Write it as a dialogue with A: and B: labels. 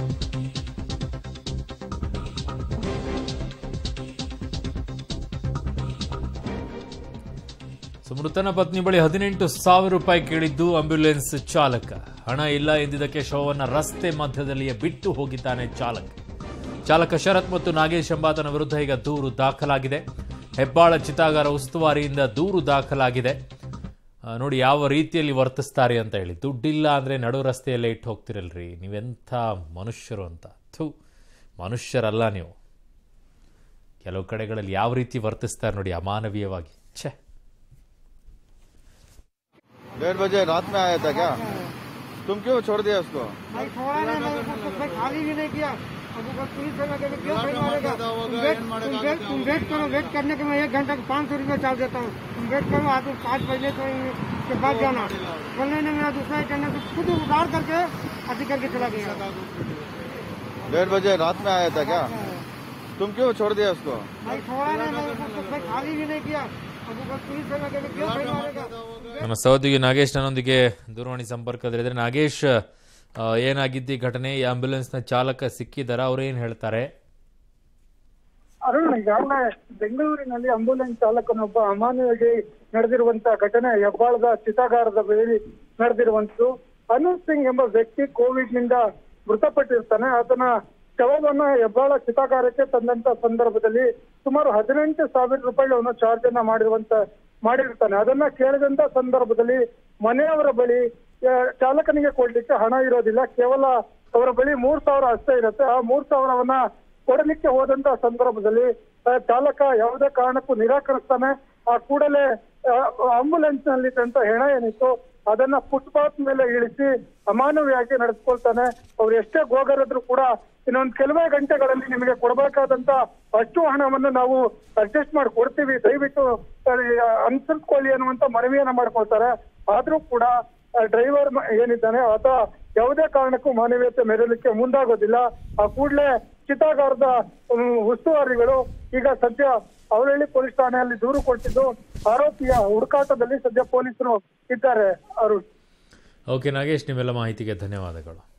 A: so ಮೃತನ ಪತ್ನಿ ಬಳಿ ಹದಿನೆಂಟು ಸಾವಿರ ರೂಪಾಯಿ ಕೇಳಿದ್ದು ಆಂಬ್ಯುಲೆನ್ಸ್ ಚಾಲಕ ಹಣ ಇಲ್ಲ ಎಂದಿದ್ದಕ್ಕೆ ಶವವನ್ನ ರಸ್ತೆ ಮಧ್ಯದಲ್ಲಿಯೇ ಬಿಟ್ಟು ಹೋಗಿದ್ದಾನೆ ಚಾಲಕ ಚಾಲಕ ಶರತ್ ಮತ್ತು ನಾಗೇಶ್ ಎಂಬಾತನ ವಿರುದ್ಧ ಈಗ ದೂರು ದಾಖಲಾಗಿದೆ ಹೆಬ್ಬಾಳ ಚಿತಾಗಾರ ಉಸ್ತುವಾರಿಯಿಂದ ದೂರು ದಾಖಲಾಗಿದೆ ಆ, ನೋಡಿ ಯಾವ ರೀತಿಯಲ್ಲಿ ವರ್ತಿಸ್ತಾರೆ ಅಂತ ಹೇಳಿ ದುಡ್ಡಿಲ್ಲ ಅಂದರೆ ನಡು ರಸ್ತೆಯಲ್ಲೇ ಇಟ್ಟು ಹೋಗ್ತಿರಲ್ರಿ ನೀವೆಂಥ ಮನುಷ್ಯರು ಅಂತ ಥೂ ಮನುಷ್ಯರಲ್ಲ ನೀವು ಕೆಲವು ಕಡೆಗಳಲ್ಲಿ ಯಾವ ರೀತಿ ವರ್ತಿಸ್ತಾರೆ ನೋಡಿ ಅಮಾನವೀಯವಾಗಿ ಛೇ
B: डेढ़ बजे रात में आया था क्या तुम क्यों छोड़ दिया उसको
C: भाई छोड़ा नहीं मैं उसको कुछ मैं खाली भी नहीं किया अब वो पुलिस से लगे क्यों भाई मारेगा तुम वेट तुम वेट तुम वेट करो वेट करने के मैं एक घंटा का पाँच सौ रुपया चार्ज देता हूँ तुम वेट करो आज पाँच बजे तो के बाद जाना बोलने ने मेरा दूसरा ही करने को खुद उतार करके अति करके चला गया
B: डेढ़ बजे रात में आया था क्या तुम क्यों छोड़ दिया उसको
C: भाई छोड़ा नहीं मैं उसको कुछ मैं खाली भी नहीं किया अब वो पुलिस से लगे क्यों भाई मारेगा
A: ನಮ್ಮ ಸಹೋದ್ಯೋಗಿ ನಾಗೇಶ್ ನನ್ನೊಂದಿಗೆ ದೂರವಾಣಿ ಸಂಪರ್ಕದಲ್ಲಿದ್ದಾರೆ ನಾಗೇಶ್ ಆ, ಏನಾಗಿದ್ದು ಈ ಘಟನೆ ಈ ಆಂಬ್ಯುಲೆನ್ಸ್ನ ಚಾಲಕ ಸಿಕ್ಕಿದಾರ ಅವ್ರು ಏನು ಹೇಳ್ತಾರೆ
D: ಅರುಣ್ ಈಗಾಗಲೇ ಬೆಂಗಳೂರಿನಲ್ಲಿ ಆಂಬ್ಯುಲೆನ್ಸ್ ಚಾಲಕನೊಬ್ಬ ಅಮಾನ್ಯವಾಗಿ ನಡೆದಿರುವಂತಹ ಘಟನೆ ಹೆಬ್ಬಾಳದ ಚಿತಾಗಾರದ ಬಳಿ ನಡೆದಿರುವಂತದ್ದು ಅನೂಪ್ ಸಿಂಗ್ ಎಂಬ ವ್ಯಕ್ತಿ ಕೋವಿಡ್ ನಿಂದ ಮೃತಪಟ್ಟಿರ್ತಾನೆ ಆತನ ಶವವನ್ನ ಹೆಬ್ಬಾಳ ಚಿತಾಗಾರಕ್ಕೆ ತಂದಂತ ಸಂದರ್ಭದಲ್ಲಿ ಸುಮಾರು ಹದಿನೆಂಟು ಸಾವಿರ ರೂಪಾಯಿ ಅವನು ಚಾರ್ಜ್ ಅನ್ನ ಮಾಡಿರುವಂತ ಮಾಡಿರ್ತಾನೆ ಅದನ್ನ ಕೇಳಿದಂತ ಸಂದರ್ಭದಲ್ಲಿ ಮನೆಯವರ ಬಳಿ ಆ, ಚಾಲಕನಿಗೆ ಕೊಡ್ಲಿಕ್ಕೆ ಹಣ ಇರೋದಿಲ್ಲ ಕೇವಲ ಅವರ ಬಳಿ ಮೂರ್ ಸಾವಿರ ಅಷ್ಟೇ ಇರುತ್ತೆ ಆ ಮೂರ್ ಸಾವಿರವನ್ನ ಕೊಡಲಿಕ್ಕೆ ಹೋದಂತ ಸಂದರ್ಭದಲ್ಲಿ ಆ, ಚಾಲಕ ಯಾವುದೇ ಕಾರಣಕ್ಕೂ ನಿರಾಕರಿಸ್ತಾನೆ ಆ ಕೂಡಲೇ ಆಂಬುಲೆನ್ಸ್ ನಲ್ಲಿ ಇದ್ದಂತ ಹೆಣ ಏನಿತ್ತು ಅದನ್ನ ಫುಟ್ಪಾತ್ ಮೇಲೆ ಇಳಿಸಿ ಅಮಾನವಿಯಾಗಿ ನಡೆಸ್ಕೊಳ್ತಾನೆ ಅವ್ರು ಎಷ್ಟೇ ಗೋಗರಿದ್ರು ಕೂಡ ಇನ್ನೊಂದು ಕೆಲವೇ ಗಂಟೆಗಳಲ್ಲಿ ನಿಮಗೆ ಕೊಡಬೇಕಾದಂತ ಅಷ್ಟು ಹಣವನ್ನು ನಾವು ಅಡ್ಜಸ್ಟ್ ಮಾಡಿ ಕೊಡ್ತೀವಿ ದಯವಿಟ್ಟು ಅನುಸರಿಸ್ಕೊಳ್ಳಿ ಅನ್ನುವಂತ ಮನವಿಯನ್ನ ಮಾಡ್ಕೊಳ್ತಾರೆ ಆದ್ರೂ ಕೂಡ ಡ್ರೈವರ್ ಏನಿದ್ದಾನೆ ಆತ ಯಾವುದೇ ಕಾರಣಕ್ಕೂ ಮಾನವೀಯತೆ ಮೆರಲಿಕ್ಕೆ ಮುಂದಾಗೋದಿಲ್ಲ ಆ ಕೂಡಲೇ ಚಿತಾಗಾರದ ಹ್ಮ್, ಉಸ್ತುವಾರಿಗಳು ಈಗ ಸದ್ಯ ಅವಳಹಳ್ಳಿ ಪೊಲೀಸ್ ಠಾಣೆಯಲ್ಲಿ ದೂರು ಕೊಟ್ಟಿದ್ದು ಆರೋಪಿಯ ಹುಡುಕಾಟದಲ್ಲಿ ಸದ್ಯ ಪೊಲೀಸರು ಇದ್ದಾರೆ ಅರುಣ್
A: ಓಕೆ ನಾಗೇಶ್ ನಿಮ್ಮೆಲ್ಲ ಮಾಹಿತಿಗೆ ಧನ್ಯವಾದಗಳು